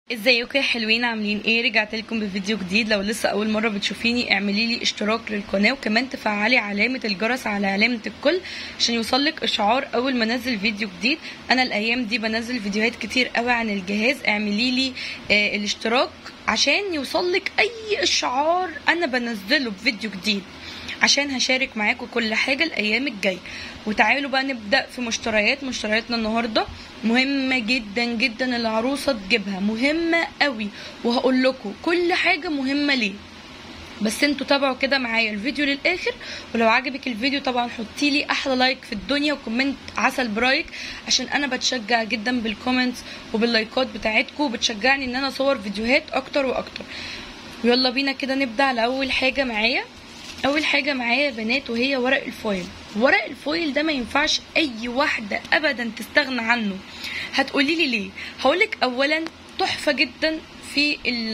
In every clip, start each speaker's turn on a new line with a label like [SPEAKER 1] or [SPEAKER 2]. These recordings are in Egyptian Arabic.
[SPEAKER 1] ازيكم يا حلوين عاملين ايه رجعت لكم بفيديو جديد لو لسه اول مره بتشوفيني اعملي لي اشتراك للقناه وكمان تفعلي علامه الجرس على علامه الكل عشان يوصلك اشعار اول ما انزل فيديو جديد انا الايام دي بنزل فيديوهات كتير قوي عن الجهاز اعملي لي آه الاشتراك عشان يوصلك اي اشعار انا بنزله بفيديو جديد عشان هشارك معاكم كل حاجه الايام الجايه وتعالوا بقى نبدا في مشتريات مشترياتنا النهارده مهمه جدا جدا العروسه تجيبها مهمه قوي وهقول لكم كل حاجه مهمه ليه بس انتوا تابعوا كده معايا الفيديو للاخر ولو عجبك الفيديو طبعا حطي لي احلى لايك في الدنيا وكومنت عسل برايك عشان انا بتشجع جدا بالكومنتس وباللايكات بتاعتكم وبتشجعني ان انا اصور فيديوهات اكتر واكتر يلا بينا كده نبدا على اول حاجه معايا اول حاجه معايا يا بنات وهي ورق الفويل ورق الفويل ده ما ينفعش اي واحده ابدا تستغنى عنه هتقولي لي ليه هقولك اولا تحفه جدا في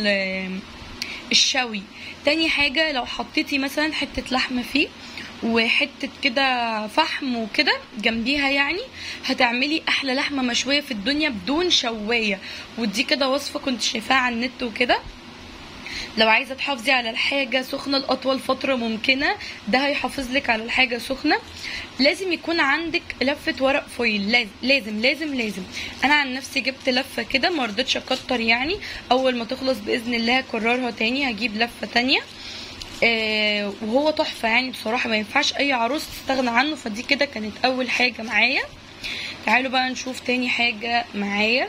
[SPEAKER 1] الشوي تاني حاجه لو حطيتي مثلا حته لحمه فيه وحته كده فحم وكده جنبيها يعني هتعملي احلى لحمه مشويه في الدنيا بدون شوايه ودي كده وصفه كنت شايفاها على النت وكده لو عايزه تحافظي على الحاجه سخنه لاطول فتره ممكنه ده هيحافظ لك على الحاجه سخنه لازم يكون عندك لفه ورق فويل لازم لازم لازم لازم انا عن نفسي جبت لفه كده ما رضيتش اكتر يعني اول ما تخلص باذن الله هكررها تاني هجيب لفه تانيه آه وهو تحفه يعني بصراحه ما ينفعش اي عروس تستغنى عنه فدي كده كانت اول حاجه معايا تعالوا بقى نشوف تاني حاجه معايا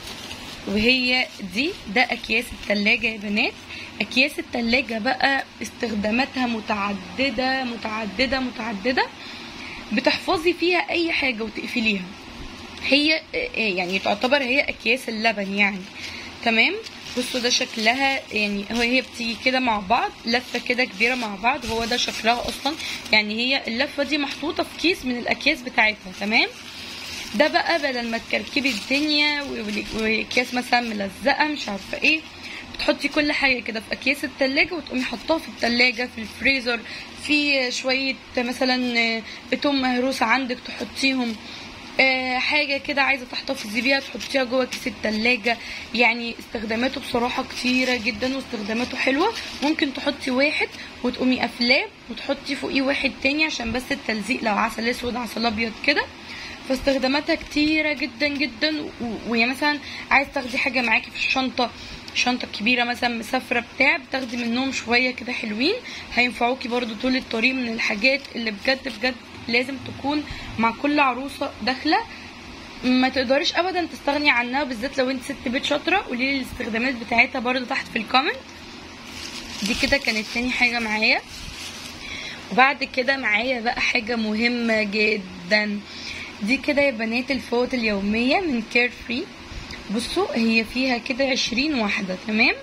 [SPEAKER 1] وهي دي ده اكياس التلاجة يا بنات اكياس التلاجة بقى استخداماتها متعددة متعددة متعددة بتحفظي فيها اي حاجة وتقفليها هي يعني تعتبر هي اكياس اللبن يعني تمام بصوا ده شكلها يعني هو هي بتيجي كده مع بعض لفه كده كبيره مع بعض هو ده شكلها اصلا يعني هي اللفه دي محطوطه في كيس من الاكياس بتاعتها تمام ده بقى بدل ما تكركبي الدنيا واكياس مثلا ملزقه مش عارفه ايه بتحطي كل حاجه كده في اكياس التلاجة وتقومي حطاها في التلاجة في الفريزر في شويه مثلا توم مهروسه عندك تحطيهم آه حاجه كده عايزه تحتفظي بيها تحطيها جوه كيس التلاجة يعني استخداماته بصراحه كتيره جدا واستخداماته حلوه ممكن تحطي واحد وتقومي قافلاه وتحطي فوقيه واحد تاني عشان بس التلزيق لو عسل اسود عسل ابيض كده فاستخداماتها كتيرة جدا جدا ويعني مثلا عايز تاخدي حاجة معاكي في الشنطة شنطة كبيرة مثلا مسافرة بتاع بتاخدي منهم شوية كده حلوين هينفعوكي برضو طول الطريق من الحاجات اللي بجد بجد لازم تكون مع كل عروسة داخلة ما تقدريش ابدا تستغني عنها بالذات لو انت ست بيت شاطرة قوليلي الاستخدامات بتاعتها برضو تحت في الكومنت دي كده كانت تاني حاجة معايا وبعد كده معايا بقى حاجة مهمة جدا دي كده يا بنات الفوط اليومية من كير فري بصوا هي فيها كده عشرين واحدة تمام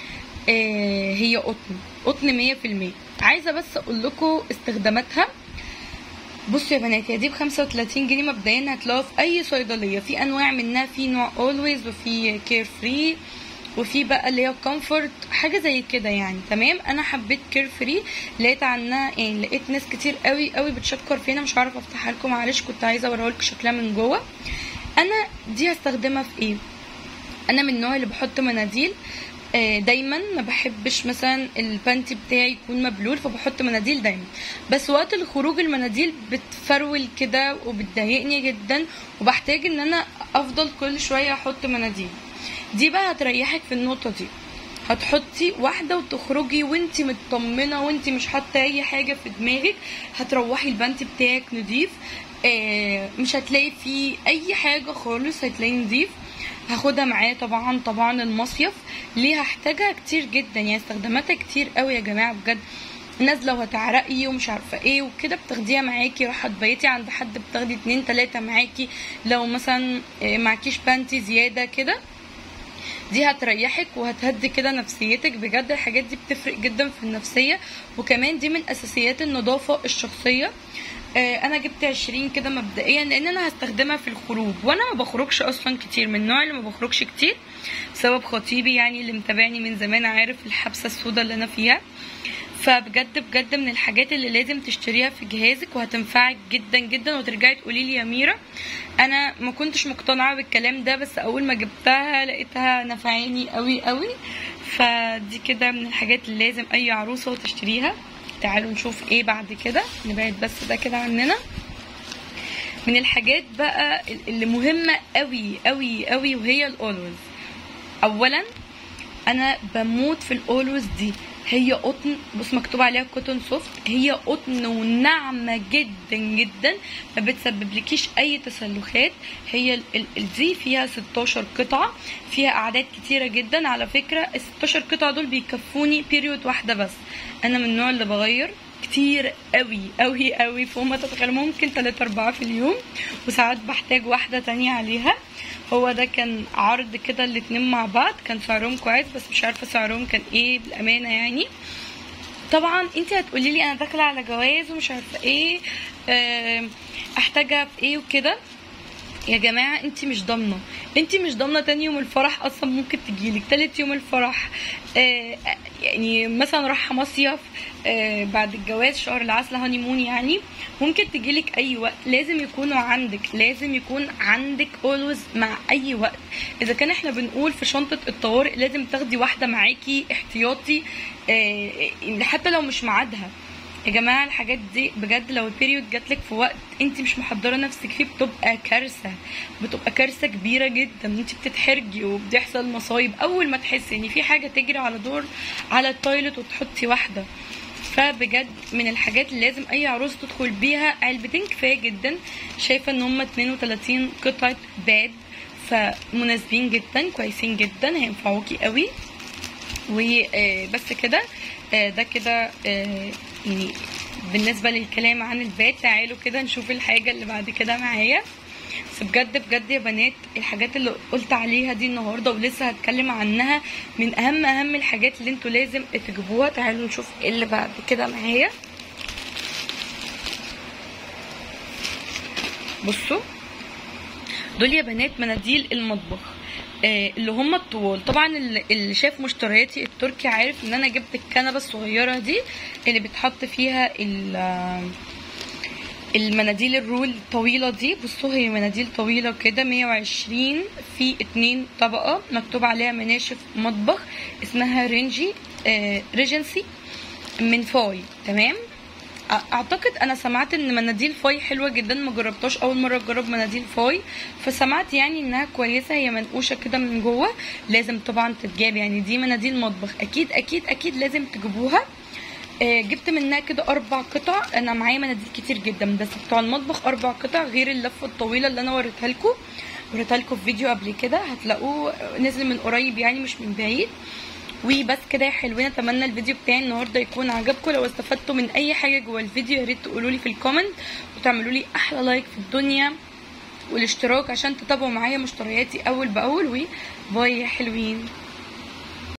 [SPEAKER 1] آه هي قطن قطن مية في المية عايزة بس اقول لكم استخداماتها بصوا يا بنات هي دي بخمسة وتلاتين جنيه مبدئيا هتلاقوها في اي صيدلية في انواع منها في نوع اولويز وفي كير فري وفي بقى اللي هي كومفورت حاجه زي كده يعني تمام انا حبيت كير فري لقيت عنها يعني لقيت ناس كتير قوي قوي بتشكر فينا مش عارفه افتحها لكم معلش كنت عايزه اوريها لكم شكلها من جوه انا دي هستخدمها في ايه انا من النوع اللي بحط مناديل دايما ما بحبش مثلا البانتي بتاعي يكون مبلول فبحط مناديل دايما بس وقت الخروج المناديل بتفرول كده وبتضايقني جدا وبحتاج ان انا افضل كل شويه احط مناديل دي بقى هتريحك في النقطة دي هتحطي واحدة وتخرجي وانتي مطمنة وانتي مش حاطة اي حاجة في دماغك هتروحي البنت بتاعك نضيف آه مش هتلاقي فيه اي حاجة خالص هتلاقيه نضيف هاخدها معايا طبعا طبعا المصيف ليه هحتاجها كتير جدا يعني استخداماتها كتير قوي يا جماعة بجد نازله وهتعرقي ومش عارفه ايه وكده بتاخديها معاكي راح تبيتي عند حد بتاخدي اتنين تلاته معاكي لو مثلا معكيش بانتي زياده كده دي هتريحك وهتهدي كده نفسيتك بجد الحاجات دي بتفرق جدا في النفسية وكمان دي من اساسيات النظافة الشخصية آه انا جبت عشرين كده مبدئيا لان انا هستخدمها في الخروج وانا ما بخرجش اصلا كتير من النوع اللي ما بخرجش كتير بسبب خطيبي يعني اللي متابعني من زمان عارف الحبسة السوداء اللي انا فيها فبجد بجد من الحاجات اللي لازم تشتريها في جهازك وهتنفعك جدا جدا وترجعي تقولي لي يا ميرا انا ما كنتش مقتنعه بالكلام ده بس اول ما جبتها لقيتها نفعاني قوي قوي فدي كده من الحاجات اللي لازم اي عروسه تشتريها تعالوا نشوف ايه بعد كده نبعد بس ده كده عننا من الحاجات بقى اللي مهمه قوي قوي قوي وهي الاولويز اولا انا بموت في الاولويز دي هي قطن بص مكتوب عليها كوتون سوفت هي قطن وناعمه جدا جدا ما بتسببلكيش اي تسلخات هي ال- ال- دي فيها 16 قطعه فيها اعداد كتيره جدا على فكره ال 16 قطعه دول بيكفوني بيريود واحده بس انا من النوع اللي بغير كتير قوي قوي قوي فوق ما تتخيل ممكن 3 4 في اليوم وساعات بحتاج واحده تانية عليها هو ده كان عرض كده الاتنين مع بعض كان سعرهم كويس بس مش عارفه سعرهم كان ايه بالامانه يعني طبعا انت هتقولي لي انا داخله على جواز ومش عارفه ايه آم، احتاجها في ايه وكده يا جماعه انت مش ضامنه انت مش ضامنه تاني يوم الفرح اصلا ممكن تجيلك تالت يوم الفرح آه يعني مثلا رايحه مصيف آه بعد الجواز شهر العسل هانيمون يعني ممكن تجيلك اي وقت لازم يكونوا عندك لازم يكون عندك اولويز مع اي وقت اذا كان احنا بنقول في شنطه الطوارئ لازم تاخدي واحده معاكي احتياطي آه حتى لو مش ميعادها يا جماعه الحاجات دي بجد لو البيريود جاتلك في وقت انت مش محضره نفسك فيه بتبقى كارثه بتبقى كارثه كبيره جدا انت بتتحرجي وبتحصل مصايب اول ما تحسي ان في حاجه تجري على دور على التويلت وتحطي واحده فبجد من الحاجات اللي لازم اي عروسه تدخل بيها علبتين كفايه جدا شايفه ان هم 32 قطعه باد فمناسبين جدا كويسين جدا هينفعوكي قوي وبس كده آه، ده كده آه، يعني بالنسبه للكلام عن البات تعالوا كده نشوف الحاجه اللي بعد كده معايا بس بجد بجد يا بنات الحاجات اللي قلت عليها دي النهارده ولسه هتكلم عنها من اهم اهم الحاجات اللي انتوا لازم تجيبوها تعالوا نشوف ايه اللي بعد كده معايا بصوا دول يا بنات مناديل المطبخ آه، اللي هم الطوال طبعا اللي اللي شاف مشترياتي التركي عارف ان انا جبت الكنبه الصغيره دي اللي بتحط فيها ال- آه، المناديل الرول الطويلة دي بصوا هي مناديل طويلة كده 120 في اتنين طبقة مكتوب عليها مناشف مطبخ اسمها رينجي آه ريجنسي من فاي تمام أ- اعتقد انا سمعت ان مناديل فاي حلوه جدا ما جربتهاش اول مره اجرب مناديل فاي فسمعت يعني انها كويسه هي منقوشه كده من جوه لازم طبعا تتجاب يعني دي مناديل مطبخ اكيد اكيد اكيد لازم تجيبوها آه، جبت منها كده اربع قطع انا معايا مناديل كتير جدا بس بتوع المطبخ اربع قطع غير اللفه الطويله اللي انا وريتها لكم وريتها لكم في فيديو قبل كده هتلاقوه نزل من قريب يعني مش من بعيد وبس كده يا حلوين اتمنى الفيديو بتاعي النهارده يكون عجبكم لو استفدتوا من اي حاجه جوه الفيديو يا ريت تقولوا لي في الكومنت وتعملوا لي احلى لايك في الدنيا والاشتراك عشان تتابعوا معايا مشترياتي اول باول وباي يا حلوين